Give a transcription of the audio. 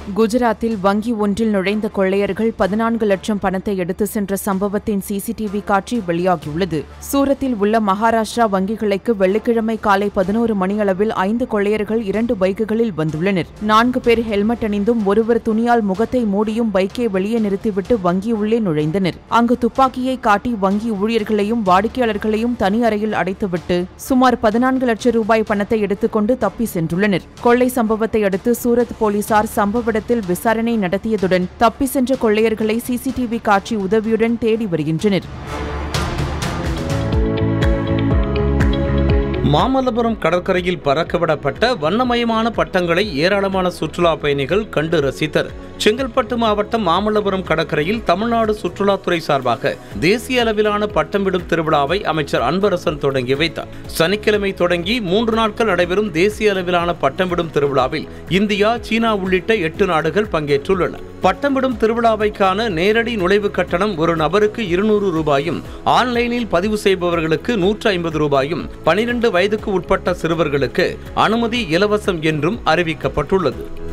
குஜராத்தில் வங்கி ஒன்றில் நுழைந்த கொள்ளையர்கள் பதினான்கு லட்சம் பணத்தை எடுத்து சென்ற சம்பவத்தின் சிசிடிவி காட்சி வெளியாகியுள்ளது சூரத்தில் உள்ள மகாராஷ்டிரா வங்கி கிளைக்கு வெள்ளிக்கிழமை காலை பதினோரு மணியளவில் ஐந்து கொள்ளையர்கள் இரண்டு பைக்குகளில் வந்துள்ளனர் நான்கு பேர் ஹெல்மெட் அணிந்தும் ஒருவர் துணியால் முகத்தை மூடியும் பைக்கை வெளியே நிறுத்திவிட்டு வங்கி உள்ளே நுழைந்தனர் அங்கு துப்பாக்கியை காட்டி வங்கி ஊழியர்களையும் வாடிக்கையாளர்களையும் தனி அறையில் அடைத்துவிட்டு சுமார் பதினான்கு லட்சம் ரூபாய் பணத்தை எடுத்துக்கொண்டு தப்பி சென்றுள்ளனர் கொள்ளை சம்பவத்தை அடுத்து சூரத் போலீசார் சம்பவ இடத்தில் விசாரணை நடத்தியதுடன் தப்பி சென்ற கொள்ளையர்களை சிசிடிவி காட்சி உதவியுடன் தேடி வருகின்றனர் மாமல்லபுரம் கடற்கரையில் பறக்கவிடப்பட்ட வண்ணமயமான பட்டங்களை ஏராளமான சுற்றுலா பயணிகள் கண்டு ரசித்தனர் செங்கல்பட்டு மாவட்டம் மாமல்லபுரம் கடற்கரையில் தமிழ்நாடு சுற்றுலாத்துறை சார்பாக தேசிய அளவிலான பட்டம் விடும் திருவிழாவை அமைச்சர் அன்பரசன் தொடங்கி வைத்தார் சனிக்கிழமை தொடங்கி மூன்று நாட்கள் நடைபெறும் தேசிய அளவிலான பட்டம் விடும் திருவிழாவில் இந்தியா சீனா உள்ளிட்ட எட்டு நாடுகள் பங்கேற்றுள்ளன பட்டமிடும் திருவிழாவை காண நேரடி நுழைவு கட்டணம் ஒரு நபருக்கு இருநூறு ரூபாயும் ஆன்லைனில் பதிவு செய்பவர்களுக்கு நூற்று ஐம்பது ரூபாயும் பனிரெண்டு வயதுக்கு உட்பட்ட சிறுவர்களுக்கு அனுமதி இலவசம் என்றும் அறிவிக்கப்பட்டுள்ளது